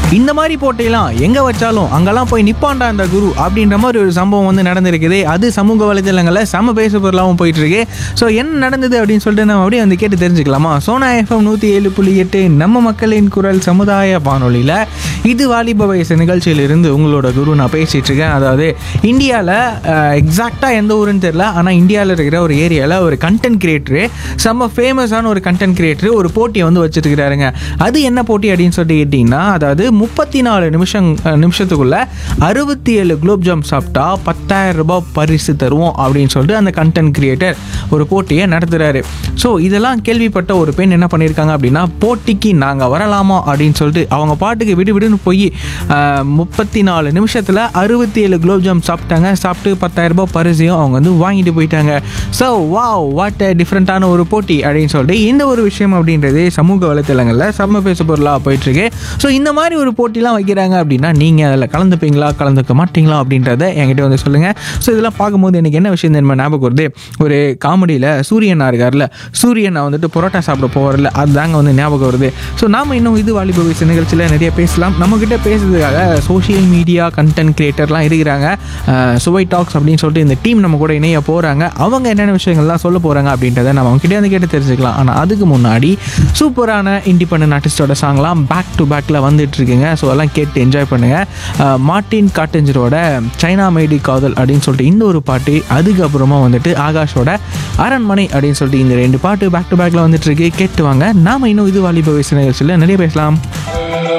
இந்த மாதிரி போட்டியெல்லாம் எங்கே வச்சாலும் அங்கெல்லாம் போய் நிப்பாண்டா அந்த குரு அப்படின்ற மாதிரி ஒரு சம்பவம் வந்து நடந்திருக்குது அது சமூக வலைதளங்களில் செம பேச பொருளாகவும் போயிட்டு இருக்கு ஸோ என்ன நடந்தது அப்படின்னு சொல்லிட்டு நம்ம அப்படியே வந்து கேட்டு தெரிஞ்சுக்கலாமா சோனா எஃப்எம் நூற்றி ஏழு புள்ளி எட்டு நம்ம மக்களின் குரல் சமுதாய வானொலியில் இது வாலிப வயசு நிகழ்ச்சியிலிருந்து உங்களோட குரு நான் பேசிகிட்டு இருக்கேன் அதாவது இந்தியாவில் எக்ஸாக்டாக எந்த ஊருன்னு தெரில ஆனால் இந்தியாவில் இருக்கிற ஒரு ஏரியாவில் ஒரு கண்டென்ட் கிரியேட்டரு செம்ம ஃபேமஸான ஒரு கண்டென்ட் கிரியேட்டர் ஒரு போட்டியை வந்து வச்சுருக்கிறாருங்க அது என்ன போட்டி அப்படின்னு சொல்லிட்டு கேட்டிங்கன்னா அதாவது முப்பத்தி நாலு நிமிஷம் அஹ், நிமிஷத்துக்குள்ள அறுபத்தி ஏழு குலோப் ஜாம் சாப்பிட்டா பத்தாயிரம் ரூபாய் பரிசு தருவோம் அப்படின்னு சொல்லிட்டு அந்த கண்டென்ட் கிரியேட்டர் ஒரு போட்டியை நடத்துகிறாரு ஸோ இதெல்லாம் கேள்விப்பட்ட ஒரு பெண் என்ன பண்ணியிருக்காங்க அப்படின்னா போட்டிக்கு நாங்கள் வரலாமா அப்படின்னு சொல்லிட்டு அவங்க பாட்டுக்கு விடு விடுன்னு போய் முப்பத்தி நாலு நிமிஷத்தில் அறுபத்தி ஏழு குலோப் ஜாம் சாப்பிட்டாங்க சாப்பிட்டு பத்தாயிரம் ரூபாய் பரிசையும் அவங்க வந்து வாங்கிட்டு போயிட்டாங்க ஸோ வாவ் வாட் டிஃப்ரெண்ட்டான ஒரு போட்டி அப்படின்னு சொல்லிட்டு இந்த ஒரு விஷயம் அப்படின்றது சமூக வலைத்தளங்களில் செம்ம பேச பொருளாக போயிட்டுருக்கு ஸோ இந்த மாதிரி ஒரு போட்டிலாம் வைக்கிறாங்க அப்படின்னா நீங்கள் அதில் கலந்துப்பீங்களா கலந்துக்க மாட்டீங்களா அப்படின்றத என்கிட்ட வந்து சொல்லுங்கள் ஸோ இதெல்லாம் பார்க்கும்போது எனக்கு என்ன விஷயம் தெரியுமா ஞாபகம் வருது ஒரு காமெடியில் சூரியனா இருக்கார்ல சூரியனை வந்துட்டு பரோட்டா சாப்பிட போகிறல அதுதாங்க வந்து ஞாபகம் வருது ஸோ நாம் இன்னும் இது வாலிப வயசு நிகழ்ச்சியில் நிறைய பேசலாம் நம்மக்கிட்ட பேசுறதுக்காக சோஷியல் மீடியா கண்டென்ட் கிரியேட்டர்லாம் இருக்கிறாங்க அஹ், சுவை டாக்ஸ் அப்படின்னு சொல்லிட்டு இந்த டீம் நம்ம கூட இணைய போகிறாங்க அவங்க என்னென்ன விஷயங்கள்லாம் சொல்ல போகிறாங்க அப்படின்றத நம்ம அவங்ககிட்ட வந்து கேட்டு தெரிஞ்சுக்கலாம் ஆனால் அதுக்கு முன்னாடி சூப்பரான இண்டிபெண்டன்ட் ஆர்டிஸ்டோட சாங்லாம் பேக் டு பேக்கில் வந்துட்டு இருக்குங்க ஸோ அதெல்லாம் கேட்டு என்ஜாய் பண்ணுங்கள் மார்ட்டின் காட்டஞ்சரோட சைனா மேடி காதல் அப்படின்னு சொல்லிட்டு இந்த ஒரு பாட்டு அதுக்கப்புறமா வந்துட்டு ஆகாஷோட அரண்மனை அப்படின்னு சொல்லிட்டு இந்த ரெண்டு பாட்டு பேக் டு பேக்கில் வந்துட்டு இருக்கு கேட்டு வாங்க நாம இன்னும் இது வாலிப வயசு நிகழ்ச்சியில் நிறைய பேசலாம்